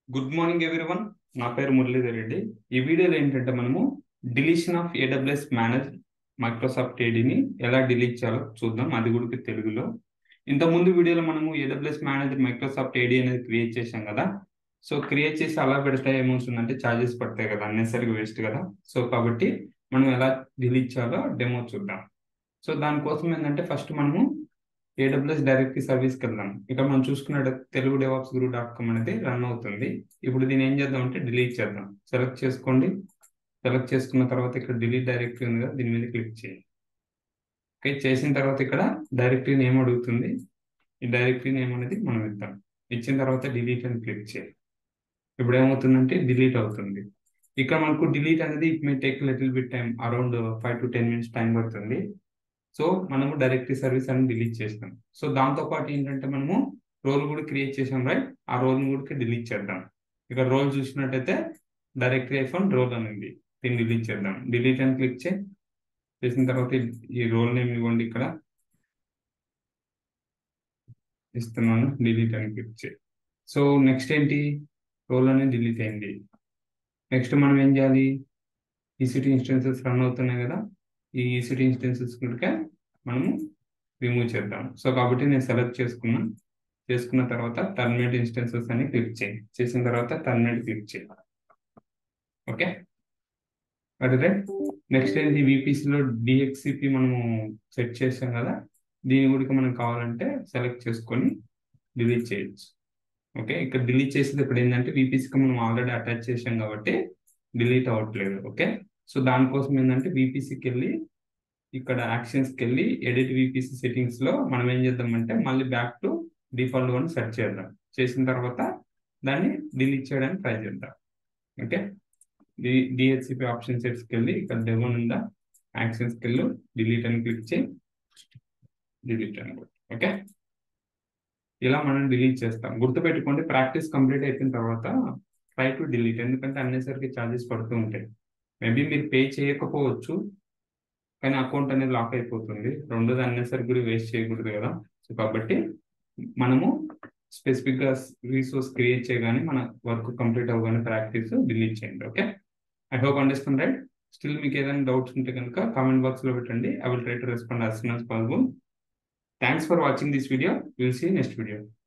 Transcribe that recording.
good morning everyone నా పేరు మురళీధర్ రెడ్డి ఈ వీడియోలో ఏంటంటే మనము deletion of AWS manage Microsoft ఏడీని ఎలా డిలీట్ చేయాలో చూద్దాం అది కూడా తెలుగులో ఇంత ముందు వీడియోలో మనము ఏడబ్ల్యూఎస్ మేనేజర్ మైక్రోసాఫ్ట్ ఏడీ అనేది క్రియేట్ చేశాం కదా సో క్రియేట్ చేసి అలా పెడితే ఏమవుతుందంటే ఛార్జెస్ పడతాయి కదా అన్నెసరిగా వేస్ట్ కదా సో కాబట్టి మనం ఎలా డిలీట్ చేయాలో డెమో చూద్దాం సో దానికోసం ఏంటంటే ఫస్ట్ మనము ఏడబ్ల్యూఎస్ డైరెక్టరీ సర్వీస్కి వెళ్దాం ఇక్కడ మనం చూసుకున్నట్టు Telugu DevOps Guru dot com అనేది రన్ అవుతుంది ఇప్పుడు దీన్ని ఏం చేద్దాం అంటే డిలీట్ చేద్దాం సెలెక్ట్ చేసుకోండి సెలెక్ట్ చేసుకున్న తర్వాత ఇక్కడ డిలీట్ డైరెక్టరీ ఉంది కదా దీని మీద క్లిక్ చేయండి ఓకే చేసిన తర్వాత ఇక్కడ డైరెక్టరీ నేమ్ అడుగుతుంది ఈ డైరెక్టరీ నేమ్ అనేది మనం ఇద్దాం ఇచ్చిన తర్వాత డిలీట్ అని క్లిక్ చేయాలి ఇప్పుడు ఏమవుతుందంటే డిలీట్ అవుతుంది ఇక్కడ మనకు డిలీట్ అనేది it may take little bit time around five to ten minutes time పడుతుంది సో మనము డైరెక్టరీ సర్వీస్ అని డిలీట్ చేస్తాం సో దాంతో పాటు ఏంటంటే మనము రోల్ కూడా క్రియేట్ చేసాం రైట్ ఆ రోల్ని కూడా డిలీట్ చేద్దాం ఇక్కడ రోల్ చూసినట్టయితే డైరెక్టరీ ఐఫోన్ రోల్ అని ఉంది దీన్ని డిలీట్ చేద్దాం డిలీట్ అని క్లిక్ చేయి చేసిన తర్వాత ఈ రోల్ నేమ్ ఇవ్వండి ఇక్కడ ఇస్తున్నాను డిలీట్ అని క్లిక్ చేయి సో నెక్స్ట్ ఏంటి రోల్ అనేది డిలీట్ అయింది నెక్స్ట్ మనం ఏం చేయాలి ఈసీటీ ఇన్స్టెన్సెస్ రన్ అవుతున్నాయి కదా ఈ ఈసీటీ ఇన్స్టెన్సెస్ కనుక మనము రిమూవ్ చేద్దాం సో కాబట్టి నేను సెలెక్ట్ చేసుకున్నా చేసుకున్న తర్వాత టర్మినేట్ ఇన్స్టెన్సెస్ అని క్లిక్ చేయి చేసిన తర్వాత టర్మినేట్ క్లిక్ చేయి ఓకే అదే నెక్స్ట్ ఏంటి విపిసిలో డిఎక్సిపి మనము సెట్ చేసాం కదా దీని కూడా మనం కావాలంటే సెలెక్ట్ చేసుకొని డిలీట్ చేయొచ్చు ఓకే ఇక్కడ డిలీట్ చేసేది ఇప్పుడు ఏంటంటే విపిసికి మనం ఆల్రెడీ అటాచ్ చేసాం కాబట్టి డిలీట్ అవ్వట్లేదు ఓకే సో దానికోసం ఏంటంటే విపిసికి వెళ్ళి ఇక్కడ యాక్షన్స్కి వెళ్ళి ఎడిట్ విపిసి సెట్టింగ్స్ లో మనం ఏం చేద్దామంటే మళ్ళీ back to default one set చేద్దాం చేసిన తర్వాత దాన్ని డిలీట్ చేయడానికి ట్రై చేద్దాం ఓకే డి డిహెచ్సిపి ఆప్షన్ సెట్స్కి వెళ్ళి ఇక్కడ డెవన్ ఉందా యాక్షన్స్కి వెళ్ళి డిలీట్ అని క్లిక్ చేయి డిలీట్ అని ఓకే ఇలా మనం డిలీట్ చేస్తాం గుర్తుపెట్టుకోండి ప్రాక్టీస్ కంప్లీట్ అయిపోయిన తర్వాత ట్రై టు డిలీట్ ఎందుకంటే అన్నిసరికి ఛార్జెస్ పడుతూ ఉంటాయి మేబీ మీరు పే చేయకపోవచ్చు కానీ అకౌంట్ అనేది లాక్ అయిపోతుంది రెండోది అన్నెసరి కూడా వేస్ట్ చేయకూడదు కదా సో కాబట్టి మనము స్పెసిఫిక్గా రీసోర్స్ క్రియేట్ చేయగానే మన వర్క్ కంప్లీట్ అవ్వగానే ప్రాక్టీస్ డిలీట్ చేయండి okay I hope understand right still మీకు ఏదైనా డౌట్స్ ఉంటే కనుక కామెంట్ బాక్స్లో పెట్టండి I will try to respond as soon as possible thanks for watching this video will see next video